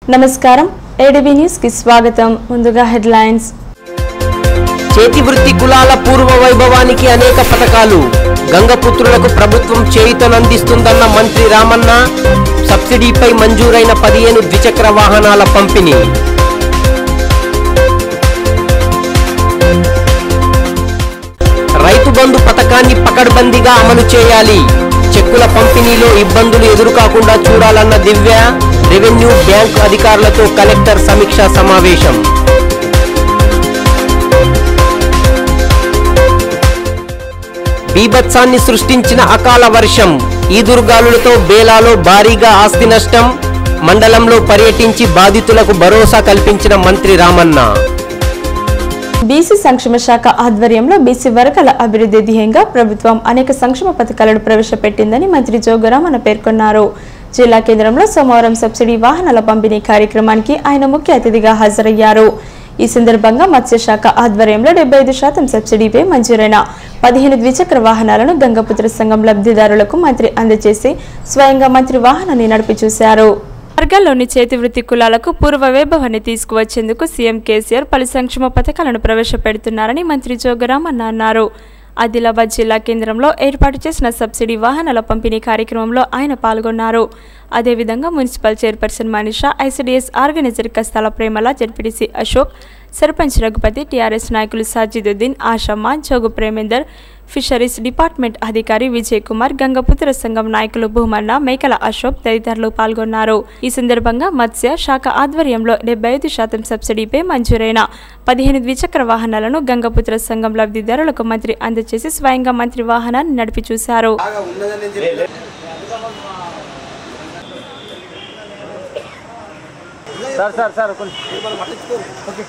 నమస్కారం ADB news కి స్వాగతం ముందుగా హెడ్లైన్స్ చేతి వృత్తి కులాల పూర్వ వైభవానికి అనేక పథకాలు గంగపుత్రులకు ప్రభుత్వం చేయుతనందిస్తుందన్న మంత్రి రామన్న సబ్సిడీపై మంజూరైన పదిహేను ద్విచక్ర వాహనాల పంపిణీ రైతు బంధు పథకాన్ని పకడ్బందీగా అమలు చేయాలి చెక్కుల పంపిణీలో ఇబ్బందులు ఎదురుకాకుండా చూడాలన్న దివ్య రెవెన్యూ బ్యాంక్ అధికారులతో కలెక్టర్ సమీక్షా సమావేశం బీభత్సాన్ని సృష్టించిన అకాల వర్షం ఈదురుగాలులతో బేలాలో భారీగా ఆస్తి నష్టం మండలంలో పర్యటించి బాధితులకు భరోసా కల్పించిన మంత్రి రామన్న బీసీ సంక్షేమ శాఖ ఆధ్వర్యంలో బీసీ వర్గాల అభివృద్ధి ధ్యేయంగా ప్రభుత్వం అనేక సంక్షేమ పథకాలను ప్రవేశపెట్టిందని మంత్రి జోగురామన్న పేర్కొన్నారు జిల్లా కేంద్రంలో సోమవారం సబ్సిడీ వాహనాల పంపిణీ కార్యక్రమానికి ఆయన ముఖ్య అతిథిగా హాజరయ్యారు ఈ సందర్భంగా మత్స్యశాఖ ఆధ్వర్యంలో డెబ్బై ఐదు శాతం సబ్సిడీపై మంజూరైన పదిహేను ద్విచక్ర వాహనాలను గంగపుత్ర సంఘం లబ్ధిదారులకు మంత్రి అందజేసి స్వయంగా మంత్రి వాహనాన్ని నడిపి చూశారు వర్గాల్లోని చేతివృత్తి కులాలకు పూర్వ వైభవాన్ని తీసుకువచ్చేందుకు సీఎం కేసీఆర్ పలు సంక్షేమ పథకాలను ప్రవేశపెడుతున్నారని మంత్రి జోగరామన్న అన్నారు ఆదిలాబాద్ జిల్లా కేంద్రంలో ఏర్పాటు చేసిన సబ్సిడీ వాహనాల పంపిణీ కార్యక్రమంలో ఆయన పాల్గొన్నారు అదేవిధంగా municipal chairperson Manisha ICDS organiser Kastala Premala ZPTC Ashok sarpanch Raghupathi TRS నాయకులు సాజిదుద్దీన్ ఆషమ్మ జోగు ప్రేమేందర్ ఫిషరీస్ డిపార్ట్మెంట్ అధికారి విజయ్ కుమార్ గంగపుత్ర సంఘం నాయకులు భూమన్న మేకల అశోక్ తదితరులు పాల్గొన్నారు ఈ సందర్భంగా మత్స్య శాఖ ఆధ్వర్యంలో డెబ్బై ఐదు శాతం సబ్సిడీపై మంజూరైన పదిహేను ద్విచక్ర వాహనాలను గంగపుత్ర సంఘం లబ్ధిదారులకు మంత్రి అందజేసి స్వయంగా మంత్రి వాహనాన్ని నడిపి చూశారు బాగా ఉన్నదని చెప్పి సార్ సార్ సార్ కొంచెం మనం పట్టించుకోరు ఓకే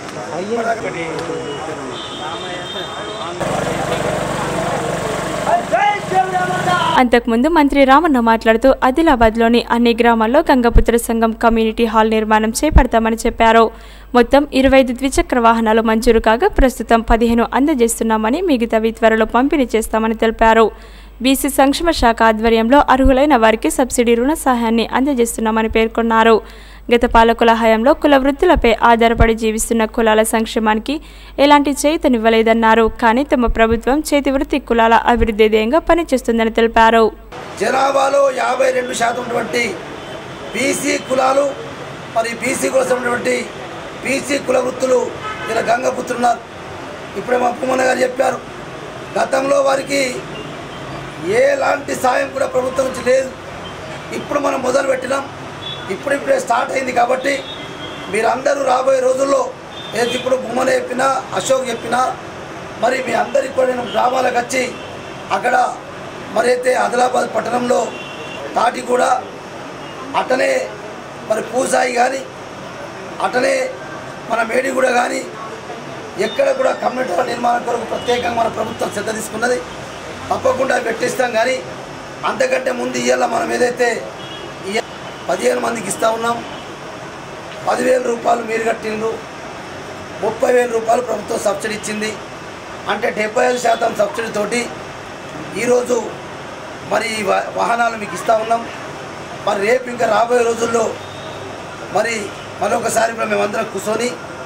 అంతకుముందు మంత్రి రామన్న మాట్లాడుతూ ఆదిలాబాద్లోని అన్ని గ్రామాల్లో గంగపుత్ర సంఘం కమ్యూనిటీ హాల్ నిర్మాణం చేపడతామని చెప్పారు మొత్తం ఇరవై ఐదు ద్విచక్ర వాహనాలు మంజూరు కాగా ప్రస్తుతం పదిహేను అందజేస్తున్నామని మిగతావి త్వరలో పంపిణీ చేస్తామని తెలిపారు బీసీ సంక్షేమ శాఖ ఆధ్వర్యంలో అర్హులైన వారికి సబ్సిడీ రుణ సహాయాన్ని అందజేస్తున్నామని పేర్కొన్నారు గత పాలకుల హయాంలో కుల వృత్తులపై ఆధారపడి జీవిస్తున్న కులాల సంక్షేమానికి ఎలాంటి చేయుతనివ్వలేదన్నారు కానీ తమ ప్రభుత్వం చేతి వృత్తి కులాల అభివృద్ధి ధ్యేయంగా పనిచేస్తుందని తెలిపారు జనాభాలో యాభై రెండు శాతం ఉన్నటువంటి బీసీ కులాలు మరి బీసీ కులం ఉన్నటువంటి బీసీ కుల వృత్తులు ఇలా గంగపుత్రులు ఉన్నారు ఇప్పుడే మా పూమన్న గారు చెప్పారు గతంలో వారికి ఎలాంటి సాయం కూడా ప్రభుత్వం నుంచి లేదు ఇప్పుడు మనం మొదలు పెట్టినాం ఇప్పుడు ఇప్పుడే స్టార్ట్ అయింది కాబట్టి మీరందరూ రాబోయే రోజుల్లో ఏది ఇప్పుడు భూమన చెప్పినా అశోక్ చెప్పినా మరి మీ అందరికి కూడా నేను గ్రామాలకు వచ్చి అక్కడ మరి అయితే ఆదిలాబాద్ పట్టణంలో తాటి కూడా అటనే మరి పూసాయి కానీ అటనే మన మేడిగూడ కానీ ఎక్కడ కూడా కమ్యూనిటీ హాల్ నిర్మాణం కొరకు ప్రత్యేకంగా మన ప్రభుత్వం శ్రద్ధ తీసుకున్నది తప్పకుండా పెట్టిస్తాం కానీ అంతకంటే ముందు ఇవాళ మనం ఏదైతే ఇయ్య- పదిహేను మందికి ఇస్తా ఉన్నాం పదివేల రూపాయలు మీరు కట్టిండ్రు ముప్పై వేల రూపాయలు ప్రభుత్వం సబ్సిడీ ఇచ్చింది అంటే డెబ్బై ఐదు శాతం సబ్సిడీతోటి ఈరోజు మరి ఈ వా- వాహనాలు మీకు ఇస్తా ఉన్నాం మరి రేపు ఇంకా రాబోయే రోజుల్లో మరి మరొకసారి కూడా మేమందరం కూర్చొని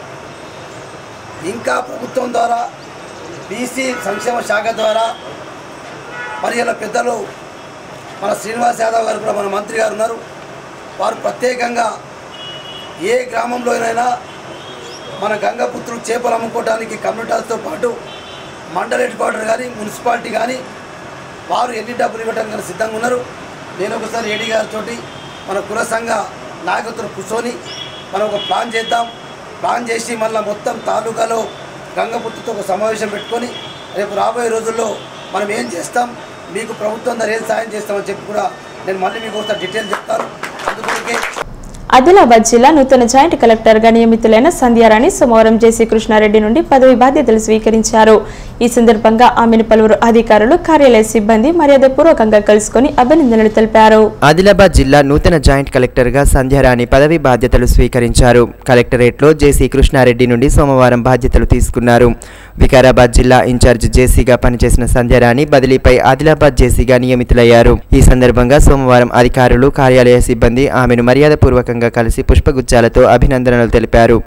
ఇంకా ప్రభుత్వం ద్వారా బీసీ సంక్షేమ శాఖ ద్వారా మరి ఇలా పెద్దలు మన శ్రీనివాస్ యాదవ్ గారు కూడా మన మంత్రి గారు ఉన్నారు వారు ప్రత్యేకంగా ఏ గ్రామంలోనైనా మన గంగపుత్రులు చేపలు అమ్ముకోవడానికి కమ్యూనిటీలతో పాటు మండల హెడ్ క్వార్టర్ కానీ మున్సిపాలిటీ కానీ వారు ఎన్ని డబ్బులు ఇవ్వడానికి కానీ సిద్ధంగా ఉన్నారు నేను ఒకసారి ఏడీ గారితో మన కుల సంఘ నాయకులతో కూర్చొని మనం ఒక ప్లాన్ చేద్దాం ప్లాన్ చేసి మళ్ళీ మొత్తం తాలూకాలో గంగపుత్రుతో ఒక సమావేశం పెట్టుకొని రేపు రాబోయే రోజుల్లో మనం ఏం చేస్తాం మీకు ప్రభుత్వం ద్వారా ఏం సాయం చేస్తామని చెప్పి కూడా నేను మళ్ళీ మీకు ఒకసారి డీటెయిల్ చెప్తాను అందుకొరకే ఆదిలాబాద్ జిల్లా నూతన జాయింట్ కలెక్టర్గా నియమితులైన సంధ్యారాణి సోమవారం జేసీ కృష్ణారెడ్డి నుండి పదవి బాధ్యతలు స్వీకరించారు ఈ సందర్భంగా ఆమెను పలువురు అధికారులు కార్యాలయ సిబ్బంది మర్యాదపూర్వకంగా కలుసుకొని అభినందనలు తెలిపారు ఆదిలాబాద్ జిల్లా నూతన జాయింట్ కలెక్టర్గా సంధ్యారాణి పదవి బాధ్యతలు స్వీకరించారు కలెక్టరేట్లో జేసీ కృష్ణారెడ్డి నుండి సోమవారం బాధ్యతలు తీసుకున్నారు వికారాబాద్ జిల్లా ఇన్ఛార్జ్ జేసీగా పనిచేసిన సంధ్యారాణి బదిలీపై ఆదిలాబాద్ జేసీగా నియమితులయ్యారు ఈ సందర్భంగా సోమవారం అధికారులు కార్యాలయ సిబ్బంది ఆమెను మర్యాదపూర్వకంగా శాఖాపూర్వకంగా కలిసి పుష్పగుచ్చాలతో అభినందనలు తెలిపారు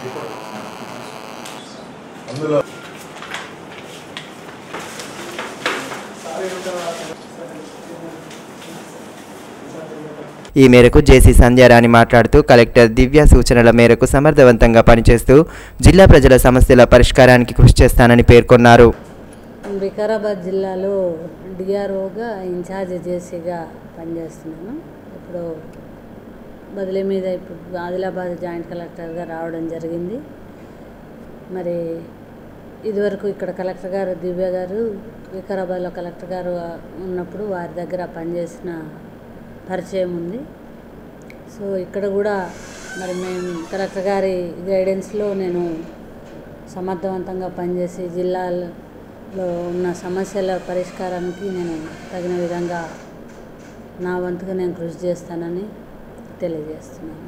ఈ మేరకు జేసీ సంధ్యారాణి మాట్లాడుతూ కలెక్టర్ దివ్య సూచనల మేరకు సమర్థవంతంగా పనిచేస్తూ జిల్లా ప్రజల సమస్యల పరిష్కారానికి కృషి చేస్తానని పేర్కొన్నారు వికారాబాద్ జిల్లాలో డిఆర్ఓగా ఇన్ఛార్జ్ జేసీగా పనిచేస్తున్నాను ఇప్పుడు బదిలీ మీద ఇప్పుడు ఆదిలాబాద్ జాయింట్ కలెక్టర్గా రావడం జరిగింది మరి ఇదివరకు ఇక్కడ కలెక్టర్ గారు దివ్య గారు వికారాబాద్లో కలెక్టర్ గారు ఉన్నప్పుడు వారి దగ్గర పనిచేసిన పరిచయం ఉంది సో ఇక్కడ కూడా మరి మేము కలెక్టర్ గారి గైడెన్స్లో నేను సమర్థవంతంగా పనిచేసి జిల్లాలో ఉన్న సమస్యల పరిష్కారానికి నేను తగిన విధంగా నా వంతుగా నేను కృషి చేస్తానని తెలియజేస్తున్నాను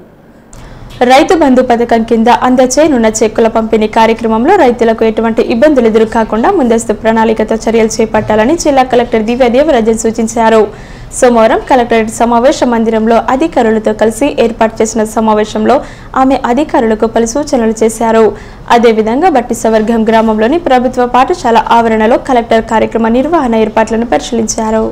రైతు బంధు పథకం కింద అందచేయనున్న చెక్కుల పంపిణీ కార్యక్రమంలో రైతులకు ఎటువంటి ఇబ్బందులు ఎదురుకాకుండా ముందస్తు ప్రణాళికతో చర్యలు చేపట్టాలని జిల్లా కలెక్టర్ దివ్య దేవరాజన్ సూచించారు సోమవారం కలెక్టరేట్ సమావేశ మందిరంలో అధికారులతో కలిసి ఏర్పాటు చేసిన సమావేశంలో ఆమె అధికారులకు పలు సూచనలు చేశారు అదేవిధంగా బట్టిసవర్గం గ్రామంలోని ప్రభుత్వ పాఠశాల ఆవరణలో కలెక్టర్ కార్యక్రమ నిర్వహణ ఏర్పాట్లను పరిశీలించారు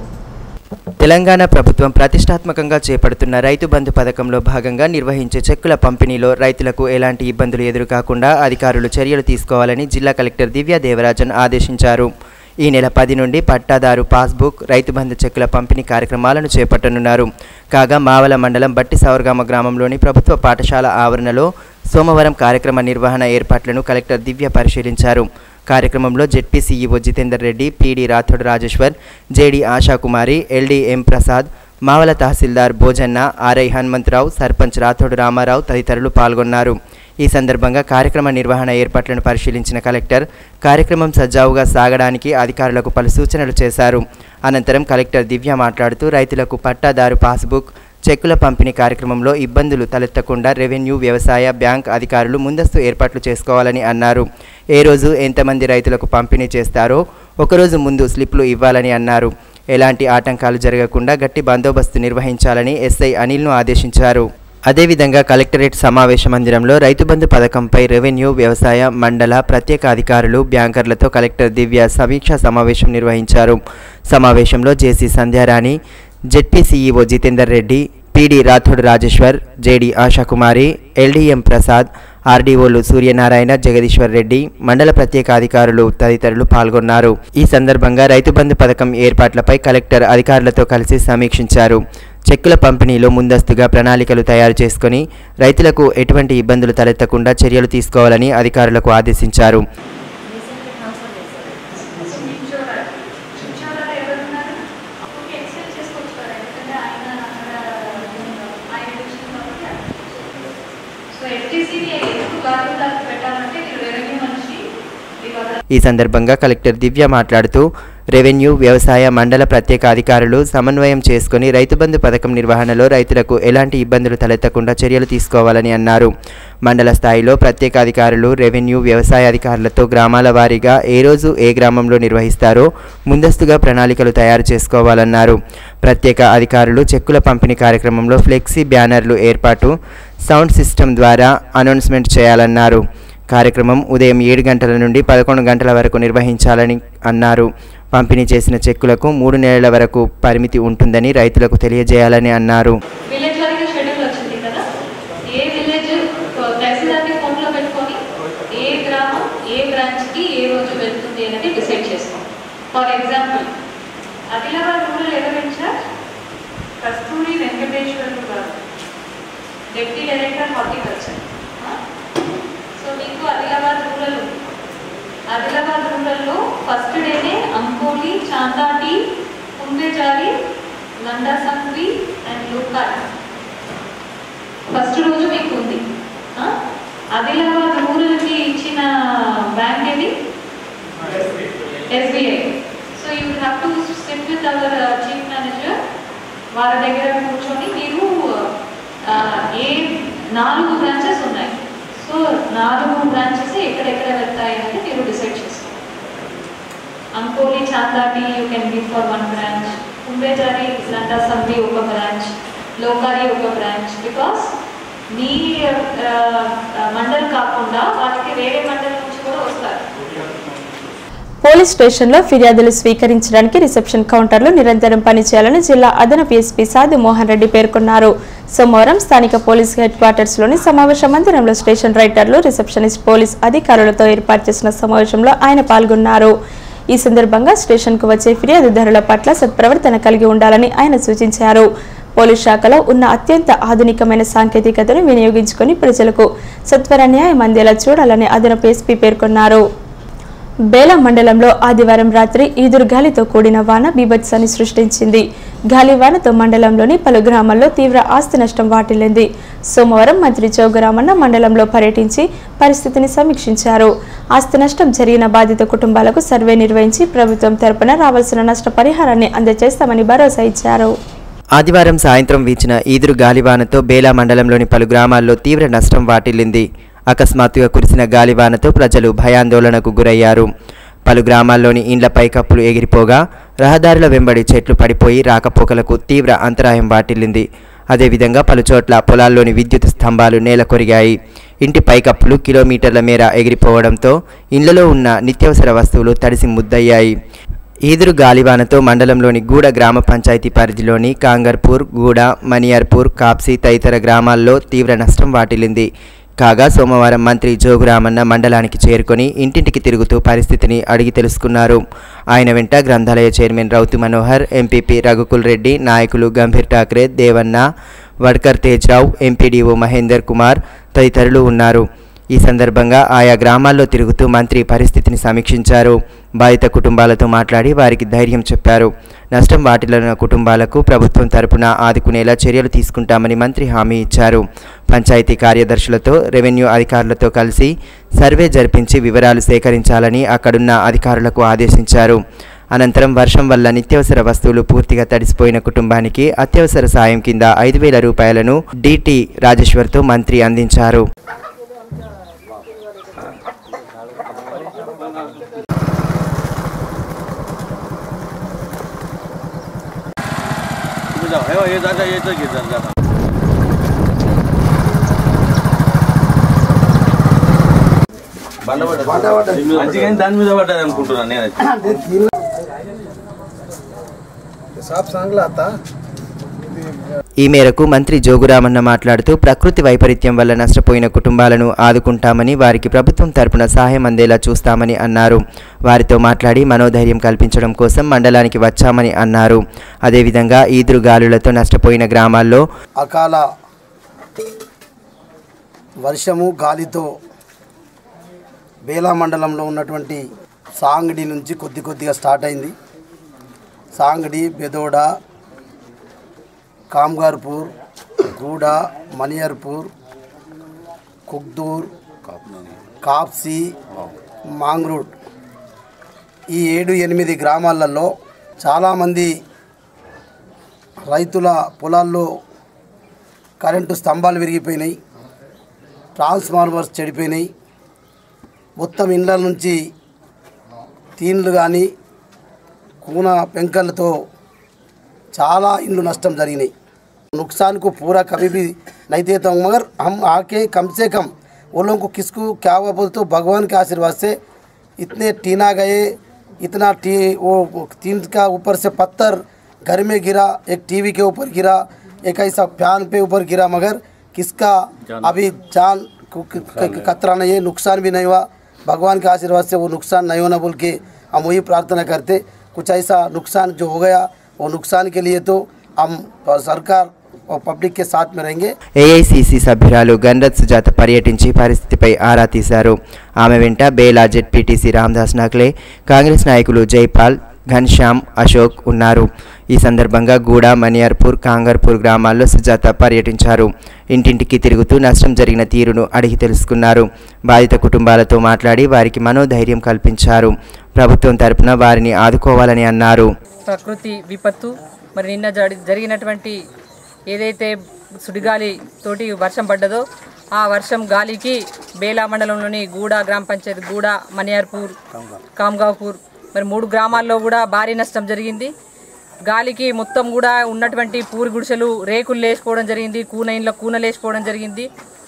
తెలంగాణ ప్రభుత్వం ప్రతిష్టాత్మకంగా చేపడుతున్న రైతు బంధు పథకంలో భాగంగా నిర్వహించే చెక్కుల పంపిణీలో రైతులకు ఎలాంటి ఇబ్బందులు ఎదురుకాకుండా అధికారులు చర్యలు తీసుకోవాలని జిల్లా కలెక్టర్ దివ్య దేవరాజన్ ఆదేశించారు ఈ నెల పది నుండి పట్టాదారు పాస్బుక్ రైతు బంధు చెక్కుల పంపిణీ కార్యక్రమాలను చేపట్టనున్నారు కాగా మావల మండలం బట్టి సౌరగామ గ్రామంలోని ప్రభుత్వ పాఠశాల ఆవరణలో సోమవారం కార్యక్రమ నిర్వహణ ఏర్పాట్లను కలెక్టర్ దివ్య పరిశీలించారు కార్యక్రమంలో ZP CEO Jitender Reddy PD Rathod Rajeshwar JD Ashakumari LDM Prasad Mavala tahsildar Bhojanna RI Hanumantharao sarpanch Rathod Ramarao తదితరులు పాల్గొన్నారు ఈ సందర్భంగా కార్యక్రమ నిర్వహణ ఏర్పాట్లను పరిశీలించిన కలెక్టర్ కార్యక్రమం సజావుగా సాగడానికి అధికారులకు పలు సూచనలు చేశారు అనంతరం కలెక్టర్ దివ్య మాట్లాడుతూ రైతులకు పట్టాదారు పాస్బుక్ చెక్కుల పంపిణీ కార్యక్రమంలో ఇబ్బందులు తలెత్తకుండా రెవెన్యూ వ్యవసాయ బ్యాంక్ అధికారులు ముందస్తు ఏర్పాట్లు చేసుకోవాలని అన్నారు ఏ రోజు ఎంతమంది రైతులకు పంపిణీ చేస్తారో ఒకరోజు ముందు స్లిప్లు ఇవ్వాలని అన్నారు ఎలాంటి ఆటంకాలు జరగకుండా గట్టి బందోబస్తు నిర్వహించాలని ఎస్ఐ అనిల్ను ఆదేశించారు అదేవిధంగా కలెక్టరేట్ సమావేశ మందిరంలో రైతు బంధు పథకంపై రెవెన్యూ వ్యవసాయ మండల ప్రత్యేక అధికారులు బ్యాంకర్లతో కలెక్టర్ దివ్య సమీక్షా సమావేశం నిర్వహించారు సమావేశంలో JC Sandhyarani ZP CEO Jitender Reddy PD Rathod Rajeshwar JD Ashakumari LDM Prasad ఆర్డీఓలు సూర్యనారాయణ జగదీశ్వర్ రెడ్డి మండల ప్రత్యేక అధికారులు తదితరులు పాల్గొన్నారు ఈ సందర్భంగా రైతు బంధు పథకం ఏర్పాట్లపై కలెక్టర్ అధికారులతో కలిసి సమీక్షించారు చెక్కుల పంపిణీలో ముందస్తుగా ప్రణాళికలు తయారు చేసుకుని రైతులకు ఎటువంటి ఇబ్బందులు తలెత్తకుండా చర్యలు తీసుకోవాలని అధికారులకు ఆదేశించారు సో ఎఫ్టీసీని ఎందుకు గార్మెంట్ పెట్టాలంటే మీరు రెవెన్యూ మనిషి ఇవాళ ఈ సందర్భంగా కలెక్టర్ దివ్య మాట్లాడుతూ రెవెన్యూ వ్యవసాయ మండల ప్రత్యేక అధికారులు సమన్వయం చేసుకుని రైతు బంధు పథకం నిర్వహణలో రైతులకు ఎలాంటి ఇబ్బందులు తలెత్తకుండా చర్యలు తీసుకోవాలని అన్నారు మండల స్థాయిలో ప్రత్యేక అధికారులు రెవెన్యూ వ్యవసాయ అధికారులతో గ్రామాల వారీగా ఏ రోజు ఏ గ్రామంలో నిర్వహిస్తారో ముందస్తుగా ప్రణాళికలు తయారు చేసుకోవాలన్నారు ప్రత్యేక అధికారులు చెక్కుల పంపిణీ కార్యక్రమంలో ఫ్లెక్సీ బ్యానర్లు ఏర్పాటు సౌండ్ సిస్టమ్ ద్వారా అనౌన్స్మెంట్ చేయాలన్నారు కార్యక్రమం ఉదయం ఏడు గంటల నుండి పదకొండు గంటల వరకు నిర్వహించాలని అన్నారు పంపిణీ చేసిన చెక్కులకు మూడు నెలల వరకు పరిమితి ఉంటుందని రైతులకు తెలియజేయాలని అన్నారు విలేజ్ వారికి షెడ్యూల్ వచ్చింది కదా ఏ విలేజ్ తహసీల్దార్ని ఫోన్లో పెట్టుకొని ఏ గ్రామం ఏ బ్రాంచ్కి ఏ రోజు వెళ్తుంది అనేది డిసైడ్ చేస్తాం ఫర్ ఎగ్జాంపుల్ ఆదిలాబాద్ రూరల్ ఎవరు incharge Kasturi Venkateswarlu garu deputy director horticulture so మీకు ఆదిలాబాద్ రూరల్ ఉంది ఆదిలాబాద్ రూరల్లో ఫస్ట్ డేనే అంకోలి చాందాటి కుంబేజారి నందాసంగ్వి అండ్ లూకాట్ ఫస్ట్ రోజు మీకు ఉంది ఆ? ఆదిలాబాద్ రూరల్కి ఇచ్చిన బ్యాంక్ ఏది SBI so you have to sit with our chief manager వాళ్ళ దగ్గర కూర్చొని మీరు ఆ, ఏ నాలుగు బ్రాంచెస్ ఉన్నాయి సో నాలుగు బ్రాంచెస్ ఎక్కడెక్కడ వెళ్తాయి అనేది మీరు డిసైడ్ చేసుకోండి Ankoli Chandati you can be for one branch Kumbejari Nanda Sambi ఒక బ్రాంచ్ లోకారి ఒక బ్రాంచ్ బికాస్ మీ ఆ, ఆ, మండల్ కాకుండా వాళ్ళకి వేరే మండల్ నుంచి కూడా వస్తారు పోలీస్ స్టేషన్లో ఫిర్యాదులు స్వీకరించడానికి రిసెప్షన్ కౌంటర్లు నిరంతరం పనిచేయాలని జిల్లా అదనపు ఎస్పీ సాది మోహన్ రెడ్డి పేర్కొన్నారు సోమవారం స్థానిక పోలీస్ హెడ్ క్వార్టర్స్లోని సమావేశ మందిరంలో స్టేషన్ రైటర్లు రిసెప్షనిస్ట్ పోలీస్ అధికారులతో ఏర్పాటు చేసిన సమావేశంలో ఆయన పాల్గొన్నారు ఈ సందర్భంగా స్టేషన్కు వచ్చే ఫిర్యాదుదారుల పట్ల సత్ప్రవర్తన కలిగి ఉండాలని ఆయన సూచించారు పోలీస్ శాఖలో ఉన్న అత్యంత ఆధునికమైన సాంకేతికతను వినియోగించుకొని ప్రజలకు సత్వర న్యాయం అందేలా చూడాలని అదనపు ఎస్పీ పేర్కొన్నారు బేలా మండలంలో ఆదివారం రాత్రి ఈదురు గాలితో కూడిన వాన బీభత్సాన్ని సృష్టించింది గాలివానతో మండలంలోని పలు గ్రామాల్లో తీవ్ర ఆస్తి నష్టం వాటిల్లింది సోమవారం మంత్రి చౌగరామన్న మండలంలో పర్యటించి పరిస్థితిని సమీక్షించారు ఆస్తి నష్టం జరిగిన బాధిత కుటుంబాలకు సర్వే నిర్వహించి ప్రభుత్వం తరపున రావాల్సిన నష్టపరిహారాన్ని అందజేస్తామని భరోసా ఇచ్చారు ఆదివారం సాయంత్రం వీచిన ఈదురు గాలివానతో బేలా మండలంలోని పలు గ్రామాల్లో తీవ్ర నష్టం వాటిల్లింది అకస్మాత్తుగా కురిసిన గాలివానతో ప్రజలు భయాందోళనకు గురయ్యారు పలు గ్రామాల్లోని ఇండ్ల పైకప్పులు ఎగిరిపోగా రహదారుల వెంబడి చెట్లు పడిపోయి రాకపోకలకు తీవ్ర అంతరాయం వాటిల్లింది అదేవిధంగా పలుచోట్ల పొలాల్లోని విద్యుత్ స్తంభాలు నేల కొరిగాయి ఇంటి పైకప్పులు కిలోమీటర్ల మేర ఎగిరిపోవడంతో ఇండ్లలో ఉన్న నిత్యావసర వస్తువులు తడిసి ముద్దయ్యాయి ఈదురు గాలివానతో మండలంలోని గూడ గ్రామ పంచాయతీ పరిధిలోని కాంగర్పూర్ గూడ మనియార్పూర్ కాప్సీ తదితర గ్రామాల్లో తీవ్ర నష్టం వాటిల్లింది కాగా సోమవారం మంత్రి జోగురామన్న మండలానికి చేరుకొని ఇంటింటికి తిరుగుతూ పరిస్థితిని అడిగి తెలుసుకున్నారు ఆయన వెంట గ్రంథాలయ చైర్మన్ రౌతు మనోహర్ ఎంపీపీ రఘుకుల్ రెడ్డి నాయకులు గంభీర్ ఠాక్రే దేవన్న వడ్కర్ తేజ్రావు ఎంపీడీఓ మహేందర్ కుమార్ తదితరులు ఉన్నారు ఈ సందర్భంగా ఆయా గ్రామాల్లో తిరుగుతూ మంత్రి పరిస్థితిని సమీక్షించారు బాధిత కుటుంబాలతో మాట్లాడి వారికి ధైర్యం చెప్పారు నష్టం వాటిల్లిన కుటుంబాలకు ప్రభుత్వం తరపున ఆదుకునేలా చర్యలు తీసుకుంటామని మంత్రి హామీ ఇచ్చారు పంచాయతీ కార్యదర్శులతో రెవెన్యూ అధికారులతో కలిసి సర్వే జరిపించి వివరాలు సేకరించాలని అక్కడున్న అధికారులకు ఆదేశించారు అనంతరం వర్షం వల్ల నిత్యావసర వస్తువులు పూర్తిగా తడిసిపోయిన కుటుంబానికి అత్యవసర సాయం కింద ఐదు వేల రూపాయలను డిటి రాజేశ్వర్తో మంత్రి అందించారు మంచిగా దాని మీద పడ్డది అనుకుంటున్నాను నేను साफ सांगला आता ఈ మేరకు మంత్రి జోగురామన్న మాట్లాడుతూ ప్రకృతి వైపరీత్యం వల్ల నష్టపోయిన కుటుంబాలను ఆదుకుంటామని వారికి ప్రభుత్వం తరపున సహాయం అందేలా చూస్తామని అన్నారు వారితో మాట్లాడి మనోధైర్యం కల్పించడం కోసం మండలానికి వచ్చామని అన్నారు అదేవిధంగా ఈదురు గాలులతో నష్టపోయిన గ్రామాల్లో అకాల వర్షము గాలితో బేలా మండలంలో ఉన్నటువంటి సాంగడి నుంచి కొద్ది కొద్దిగా స్టార్ట్ అయింది సాంగడి బెదోడ కామ్గార్పూర్ గూడ మనియర్పూర్ కుక్దూర్ కాప్సీ మాంగ్రూడ్ ఈ ఏడు ఎనిమిది గ్రామాలలో చాలామంది రైతుల పొలాల్లో కరెంటు స్తంభాలు విరిగిపోయినాయి ట్రాన్స్ఫార్మర్స్ చెడిపోయినాయి మొత్తం ఇండ్ల నుంచి తీన్లు కానీ కూన పెంకలతో చాలా ఇండ్లు నష్టం జరిగినాయి नुकसान को पूरा कभी भी नहीं देता हूँ मगर हम आके कम से कम वो लोगों को किसको क्या हुआ बोलते तो भगवान के आशीर्वाद से इतने टीना गए इतना टी वो वो टीन का ऊपर से पत्थर घर में गिरा एक टीवी के ऊपर गिरा एक ऐसा फैन पे ऊपर गिरा मगर किसका अभी जान को क- क- खतरा नहीं है नुकसान भी नहीं हुआ भगवान के आशीर्वाद से वो नुकसान नहीं होना बोल के हम वही प्रार्थना करते कुछ ऐसा नुकसान जो हो गया वो नुकसान के लिए तो हम सरकार और पब्लिक के साथ में रहेंगे ఏఐసిసి సభ్యురాలు గన్రత్ సుజాత పర్యటించి పరిస్థితిపై ఆరా తీశారు ఆమె వెంట బేలా జెడ్పీటీసీ రామ్దాస్ నాగ్లే కాంగ్రెస్ నాయకులు జైపాల్ ఘన్శ్యామ్ అశోక్ ఉన్నారు ఈ సందర్భంగా గూడ మనియార్పూర్ కాంగర్పూర్ గ్రామాల్లో సుజాత పర్యటించారు ఇంటింటికి తిరుగుతూ నష్టం జరిగిన తీరును అడిగి తెలుసుకున్నారు బాధిత కుటుంబాలతో మాట్లాడి వారికి మనోధైర్యం కల్పించారు ప్రభుత్వం తరపున వారిని ఆదుకోవాలని అన్నారు ప్రకృతి విపత్తు మరి నిన్న జడి జరిగినటువంటి ఏదైతే సుడిగాలి తోటి వర్షం పడ్డదో ఆ వర్షం గాలికి బేలా మండలంలోని గూడ గ్రామ పంచాయతీ గూడ మనియార్పూర్ కామ్గావ్పూర్ మరి మూడు గ్రామాల్లో కూడా భారీ నష్టం జరిగింది గాలికి మొత్తం కూడా ఉన్నటువంటి పూరి గుడిసెలు రేకులు లేచిపోవడం జరిగింది కూన ఇంట్లో కూన లేచిపోవడం జరిగింది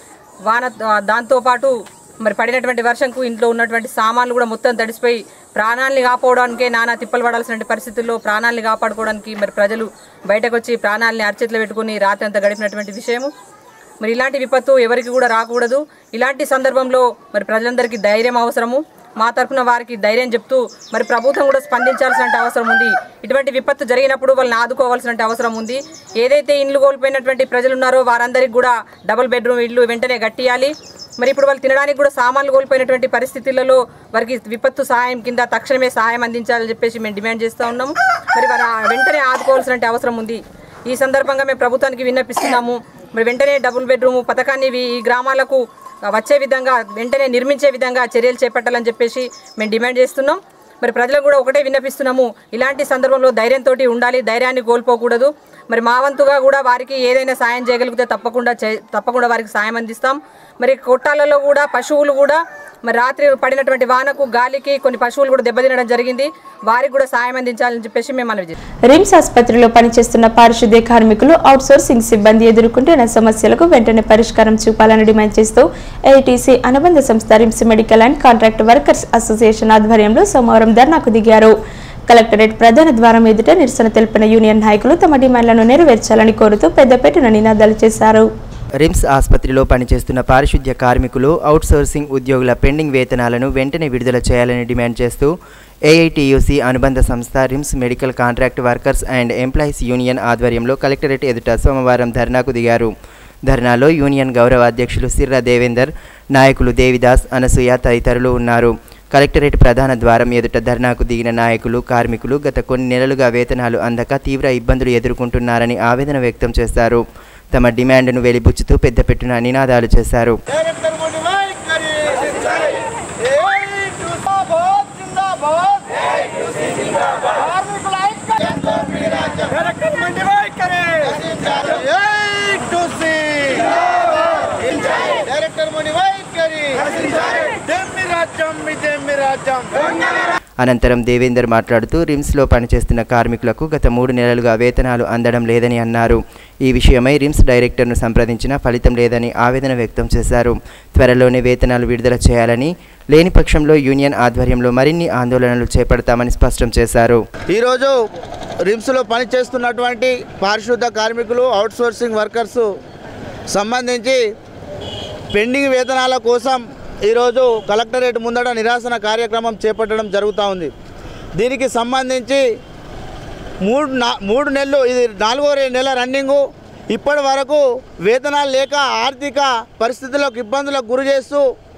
వాన దాంతోపాటు మరి పడినటువంటి వర్షంకు ఇంట్లో ఉన్నటువంటి సామాన్లు కూడా మొత్తం తడిసిపోయి ప్రాణాలని కాపాడడానికే నానా తిప్పలు పడాల్సిన పరిస్థితుల్లో ప్రాణాలని కాపాడుకోవడానికి మరి ప్రజలు బయటకు వచ్చి ప్రాణాలని అరచేతిలో పెట్టుకుని రాత్రి అంతా గడిపినటువంటి విషయము మరి ఇలాంటి విపత్తు ఎవరికి కూడా రాకూడదు ఇలాంటి సందర్భంలో మరి ప్రజలందరికీ ధైర్యం అవసరము మా తరఫున వారికి ధైర్యం చెప్తూ మరి ప్రభుత్వం కూడా స్పందించాల్సిన అవసరం ఉంది ఇటువంటి విపత్తు జరిగినప్పుడు వాళ్ళని ఆదుకోవాల్సిన అవసరం ఉంది ఏదైతే ఇండ్లు కోల్పోయినటువంటి ప్రజలు ఉన్నారో వారందరికీ కూడా డబుల్ బెడ్రూమ్ ఇల్లు వెంటనే కట్టియాలి మరి ఇప్పుడు వాళ్ళు తినడానికి కూడా సామాన్లు కోల్పోయినటువంటి పరిస్థితులలో వారికి విపత్తు సహాయం కింద తక్షణమే సహాయం అందించాలని చెప్పేసి మేము డిమాండ్ చేస్తూ ఉన్నాము మరి వారు వెంటనే ఆదుకోవాల్సిన అవసరం ఉంది ఈ సందర్భంగా మేము ప్రభుత్వానికి విన్నపిస్తున్నాము మరి వెంటనే డబుల్ బెడ్రూమ్ పథకాన్ని ఇవి ఈ గ్రామాలకు వచ్చే విధంగా వెంటనే నిర్మించే విధంగా చర్యలు చేపట్టాలని చెప్పేసి మేము డిమాండ్ చేస్తున్నాం మరి ప్రజలకు కూడా ఒకటే విన్నపిస్తున్నాము ఇలాంటి సందర్భంలో ధైర్యంతో ఉండాలి ధైర్యాన్ని కోల్పోకూడదు మరి మా వంతుగా కూడా వారికి ఏదైనా సాయం చేయగలిగితే తప్పకుండా చే- తప్పకుండా వారికి సాయం అందిస్తాం మరి కొట్టాలలో కూడా పశువులు కూడా మరి రాత్రి పడినటువంటి వానకు గాలికి కొన్ని పశువులు కూడా దెబ్బతినడం జరిగింది వారికి కూడా సాయం అందించాలని చెప్పేసి మేము మనవి చేస్తాం రిమ్స్ ఆసుపత్రిలో పనిచేస్తున్న పారిశుద్ధ్య కార్మికులు అవుట్సోర్సింగ్ సిబ్బంది ఎదుర్కొంటున్న సమస్యలకు వెంటనే పరిష్కారం చూపాలని డిమాండ్ చేస్తూ ఏఐటీసీ అనుబంధ సంస్థ RIMS medical and contract workers association ఆధ్వర్యంలో సోమవారం ధర్నాకు దిగారు కలెక్టరేట్ ప్రధాన ద్వారం ఎదుట నిరసన తెలిపిన యూనియన్ నాయకులు తమ డిమాండ్లను నెరవేర్చాలని కోరుతూ పెద్దపెట్టున నినాదాలు చేశారు రిమ్స్ ఆసుపత్రిలో పనిచేస్తున్న పారిశుద్ధ్య కార్మికులు అవుట్సోర్సింగ్ ఉద్యోగుల పెండింగ్ వేతనాలను వెంటనే విడుదల చేయాలని డిమాండ్ చేస్తూ ఏఐటియుసి అనుబంధ సంస్థ RIMS medical contract workers and employees union ఆధ్వర్యంలో కలెక్టరేట్ ఎదుట సోమవారం ధర్నాకు దిగారు ధర్నాలో యూనియన్ గౌరవ అధ్యక్షులు సిర్ర దేవేందర్ నాయకులు దేవిదాస్ అనసూయ తదితరులు ఉన్నారు కలెక్టరేట్ ప్రధాన ద్వారం ఎదుట ధర్నాకు దిగిన నాయకులు కార్మికులు గత కొన్ని నెలలుగా వేతనాలు అందక తీవ్ర ఇబ్బందులు ఎదుర్కొంటున్నారని ఆవేదన వ్యక్తం చేశారు తమ డిమాండ్ను వెలిబుచ్చుతూ పెద్దపెట్టున నినాదాలు చేశారు అనంతరం దేవేందర్ మాట్లాడుతూ రిమ్స్లో పనిచేస్తున్న కార్మికులకు గత మూడు నెలలుగా వేతనాలు అందడం లేదని అన్నారు ఈ విషయమై రిమ్స్ డైరెక్టర్ను సంప్రదించినా ఫలితం లేదని ఆవేదన వ్యక్తం చేశారు త్వరలోనే వేతనాలు విడుదల చేయాలని లేని పక్షంలో యూనియన్ ఆధ్వర్యంలో మరిన్ని ఆందోళనలు చేపడతామని స్పష్టం చేశారు ఈరోజు రిమ్స్లో పనిచేస్తున్నటువంటి పారిశుద్ధ కార్మికులు అవుట్సోర్సింగ్ వర్కర్స్ సంబంధించి పెండింగ్ వేతనాల కోసం ఈరోజు కలెక్టరేట్ ముందట నిరాసన కార్యక్రమం చేపట్టడం జరుగుతూ ఉంది దీనికి సంబంధించి మూడు నా మూడు నెలలు ఇది నాలుగో రె- నెల రన్నింగు ఇప్పటి వరకు వేతనాలు లేక ఆర్థిక పరిస్థితులకు ఇబ్బందులకు గురి చేస్తూ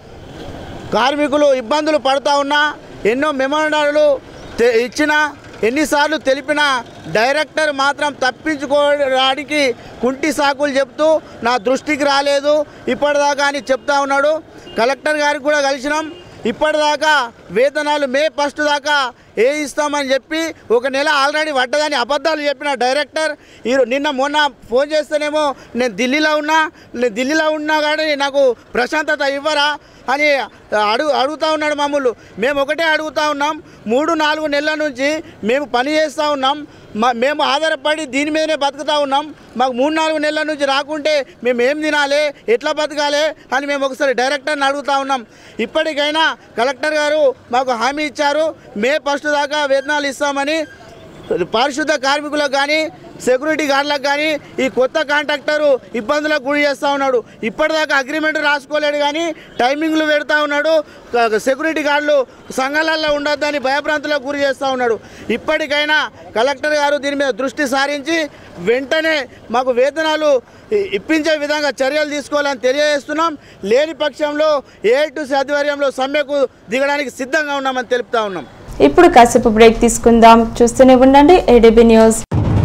కార్మికులు ఇబ్బందులు పడుతూ ఉన్నా ఎన్నో మెమోరాండాలు తె- ఇచ్చినా ఎన్నిసార్లు తెలిపినా డైరెక్టర్ మాత్రం తప్పించుకోవడానికి కుంటి సాకులు చెప్తూ నా దృష్టికి రాలేదు ఇప్పటిదాకా అని చెప్తా ఉన్నాడు కలెక్టర్ గారికి కూడా కలిసినాం ఇప్పటిదాకా వేతనాలు మే ఫస్ట్ దాకా ఏ ఇస్తామని చెప్పి ఒక నెల ఆల్రెడీ పడ్డదని అబద్ధాలు చెప్పిన డైరెక్టర్ ఈ నిన్న మొన్న ఫోన్ చేస్తేనేమో నేను ఢిల్లీలో ఉన్నా నేను ఢిల్లీలో ఉన్నా కానీ నాకు ప్రశాంతత ఇవ్వరా అని అడుగు అడుగుతూ ఉన్నాడు మామూలు మేము ఒకటే అడుగుతూ ఉన్నాం మూడు నాలుగు నెలల నుంచి మేము పని చేస్తూ ఉన్నాం మా మేము ఆధారపడి దీని మీదనే బతుకుతూ ఉన్నాం మాకు మూడు నాలుగు నెలల నుంచి రాకుంటే మేము ఏం తినాలి ఎట్లా బతకాలి అని మేము ఒకసారి డైరెక్టర్ని అడుగుతూ ఉన్నాం ఇప్పటికైనా కలెక్టర్ గారు మాకు హామీ ఇచ్చారు మే ఫస్ట్ దాకా వేతనాలు ఇస్తామని పారిశుద్ధ కార్మికులకు కానీ సెక్యూరిటీ గార్డులకు కానీ ఈ కొత్త కాంట్రాక్టరు ఇబ్బందులకు గురి చేస్తూ ఉన్నాడు ఇప్పటిదాకా అగ్రిమెంట్ రాసుకోలేడు కానీ టైమింగ్లు పెడతా ఉన్నాడు క- సెక్యూరిటీ గార్డులు సంఘాలలో ఉండొద్దని భయభ్రాంతులకు గురి చేస్తూ ఉన్నాడు ఇప్పటికైనా కలెక్టర్ గారు దీని మీద దృష్టి సారించి వెంటనే మాకు వేతనాలు ఇ- ఇప్పించే విధంగా చర్యలు తీసుకోవాలని తెలియజేస్తున్నాం లేని పక్షంలో ఏఐటీసీ ఆధ్వర్యంలో సమ్మెకు దిగడానికి సిద్ధంగా ఉన్నామని తెలుపుతా ఉన్నాం ఇప్పుడు కాసేపు బ్రేక్ తీసుకుందాం చూస్తూనే ఉండండి ADB news